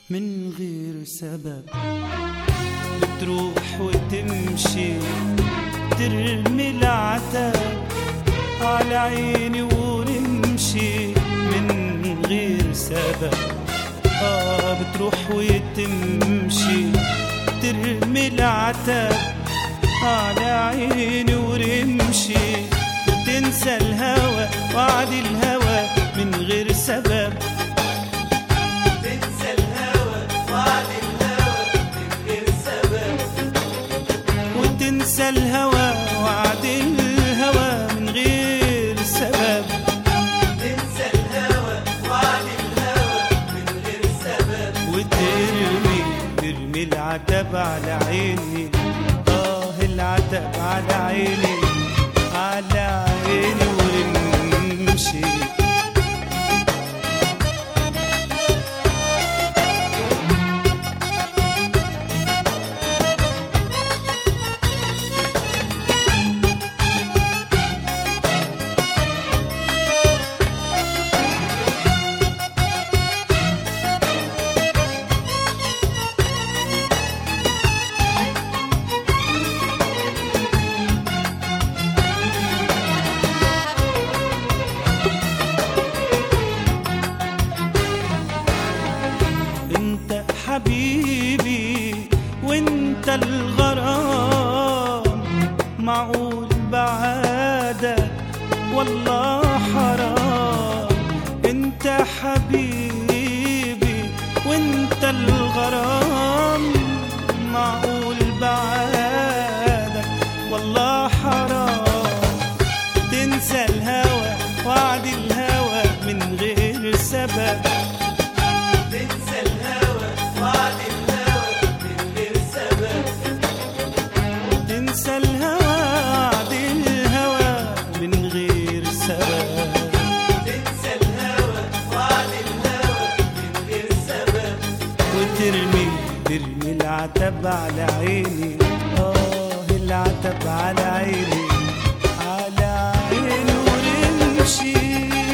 من غير سبب بتروح وتمشي ترمي العتاب على عيني ونمشي من غير سبب آه بتروح وتمشي ترمي العتاب على عيني ورمشي تنسى الهوى وعد الهوى من غير سبب تنسى الهوى وعد الهوى من غير سبب وتنسى الهوى وعد الهوى من غير سبب تنسى الهوى وعد الهوى من غير سبب وترمي ترمي العتب على عيني اه العتب على عيني على عيني ورمشي انت حبيبي وانت الغرام معقول بعادك والله حرام انت حبيبي وانت الغرام معقول بعادك والله حرام تنسى الهوى وعد الهوى من غير سبب تنسى الهوى وعد الهوى من غير سبب تنسى الهوى وعد الهوى من غير سبب تنسى الهوى وعد الهوى من غير سبب وترمي ترمي العتب على عيني اه العتب على عيني على عيني ورمشي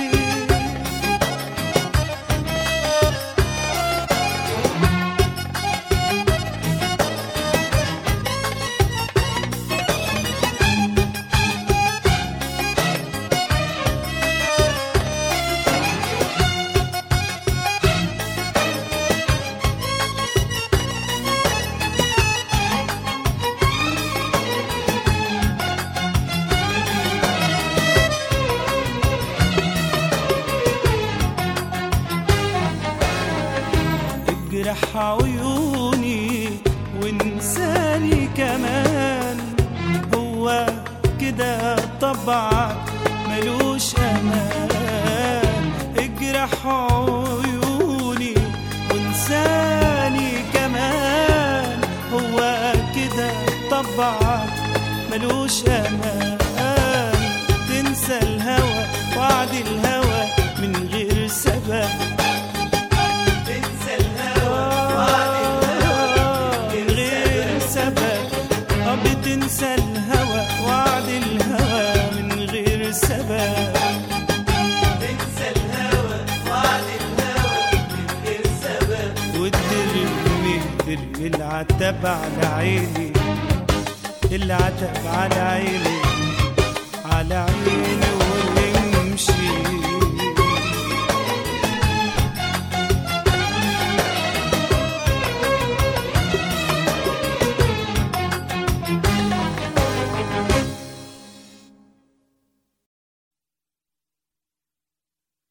اجرح عيوني وانساني كمان هو كده طبعك ملوش امان اجرح عيوني وانساني كمان هو كده طبعك ملوش امان تنسى الهوى وعد الهوى من غير سبب تنسى الهوى وعد الهوى من غير سبب آه بتنسى الهوى وعد الهوى من غير سبب تنسى الهوى وعد الهوى من غير سبب وترمي ترمي العتب على عيني العتب على عيني على عيني